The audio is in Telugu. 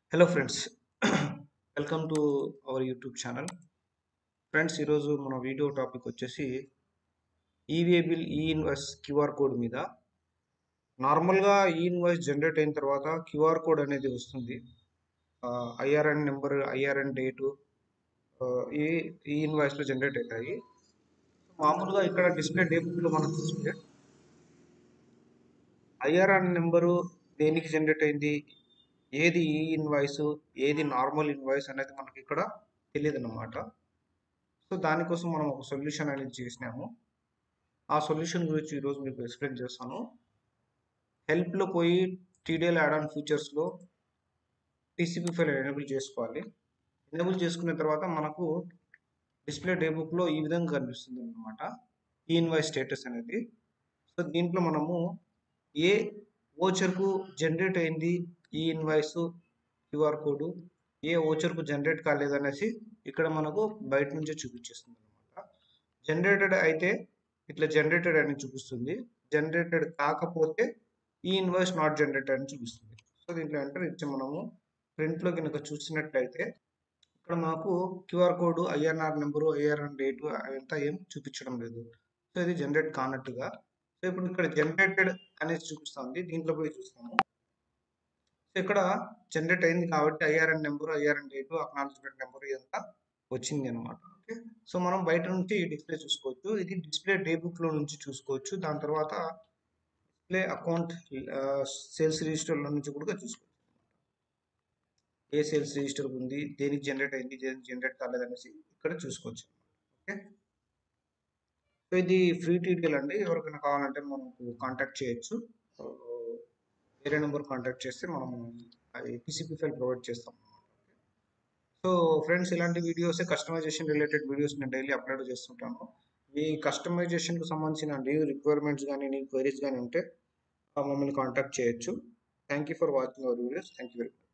hello friends welcome to our YouTube channel friends ఈరోజు మన వీడియో టాపిక్ వచ్చేసి e way bill e invoice QR code మీద నార్మల్గా ఈ ఇన్వాయిస్ జనరేట్ అయిన తర్వాత క్యూఆర్ కోడ్ అనేది వస్తుంది ఐఆర్ఎన్ నెంబర్ ఐఆర్ఎన్ డేటు ఈ ఈ ఇన్వాయిస్లో జనరేట్ అవుతాయి మామూలుగా ఇక్కడ డిస్ప్లే డేబుక్లో మనం చూస్తే ఐఆర్ఎన్ నెంబరు దేనికి జనరేట్ అయింది ఏది ఈ ఇన్వాయిస్ ఏది నార్మల్ ఇన్వాయిస్ అనేది మనకి ఇక్కడ తెలియదు అన్నమాట సో దానికోసం మనం ఒక సొల్యూషన్ అనేది చేసినాము ఆ సొల్యూషన్ గురించి ఈరోజు మీకు ఎక్స్ప్లెయిన్ చేస్తాను హెల్ప్లో పోయి టీడీఎల్ యాడ్ ఆన్ ఫీచర్స్లో టీసీపీ ఫైల్ ఎనేబుల్ చేసుకోవాలి ఎనేబుల్ చేసుకున్న తర్వాత మనకు డిస్ప్లే డే బుక్లో ఈ విధంగా కనిపిస్తుంది అనమాట ఈ ఇన్వాయిస్ స్టేటస్ అనేది సో దీంట్లో మనము ఏ ఓచర్కు జనరేట్ అయింది ఈ ఇన్వాయిస్ క్యూఆర్ కోడ్ ఏ ఓచర్కు జనరేట్ కాలేదనేసి ఇక్కడ మనకు బయట నుంచే చూపించేస్తుంది అనమాట జనరేటెడ్ అయితే ఇట్లా జనరేటెడ్ అని చూపిస్తుంది జనరేటెడ్ కాకపోతే ఈ ఇన్వాయిస్ నాట్ జనరేటెడ్ అని చూపిస్తుంది సో దీంట్లో ఎంటర్ ఇచ్చి మనము ప్రింట్లో కనుక చూసినట్లయితే ఇక్కడ మనకు QR code IRN number IRN date అదంతా ఏం చూపించడం లేదు సో ఇది జనరేట్ కానట్టుగా సో ఇప్పుడు ఇక్కడ జనరేటెడ్ అనేది చూపిస్తుంది దీంట్లో పోయి చూస్తాము సో ఇక్కడ జనరేట్ అయింది కాబట్టి IRN number IRN date acknowledgement number ఇదంతా వచ్చింది అనమాట ఓకే సో మనం బయట నుంచి డిస్ప్లే చూసుకోవచ్చు ఇది డిస్ప్లే డే బుక్లో నుంచి చూసుకోవచ్చు దాని తర్వాత డిస్ప్లే అకౌంట్ సేల్స్ రిజిస్టర్లో నుంచి కూడా చూసుకోవచ్చు ఏ సేల్స్ రిజిస్టర్ ఉంది దేనికి జనరేట్ అయింది దేనికి జనరేట్ కాలేదనేసి ఇక్కడ చూసుకోవచ్చు ఓకే సో ఇది ఫ్రీ టీటీఎల్ అండి ఎవరికైనా కావాలంటే మనకు కాంటాక్ట్ చేయొచ్చు వేరే నెంబర్ కాంటాక్ట్ చేస్తే మనం అది టీసీపీ ఫైల్ ప్రొవైడ్ చేస్తాం సో ఫ్రెండ్స్ ఇలాంటి వీడియోస్ కస్టమైజేషన్ రిలేటెడ్ వీడియోస్ నేను డైలీ అప్లోడ్ చేస్తుంటాను మీ కస్టమైజేషన్కి సంబంధించిన న్యూ రిక్వైర్మెంట్స్ కానీ న్యూ క్వైరీస్ కానీ ఉంటే మమ్మల్ని కాంటాక్ట్ చేయొచ్చు thank you for watching our videos thank you very much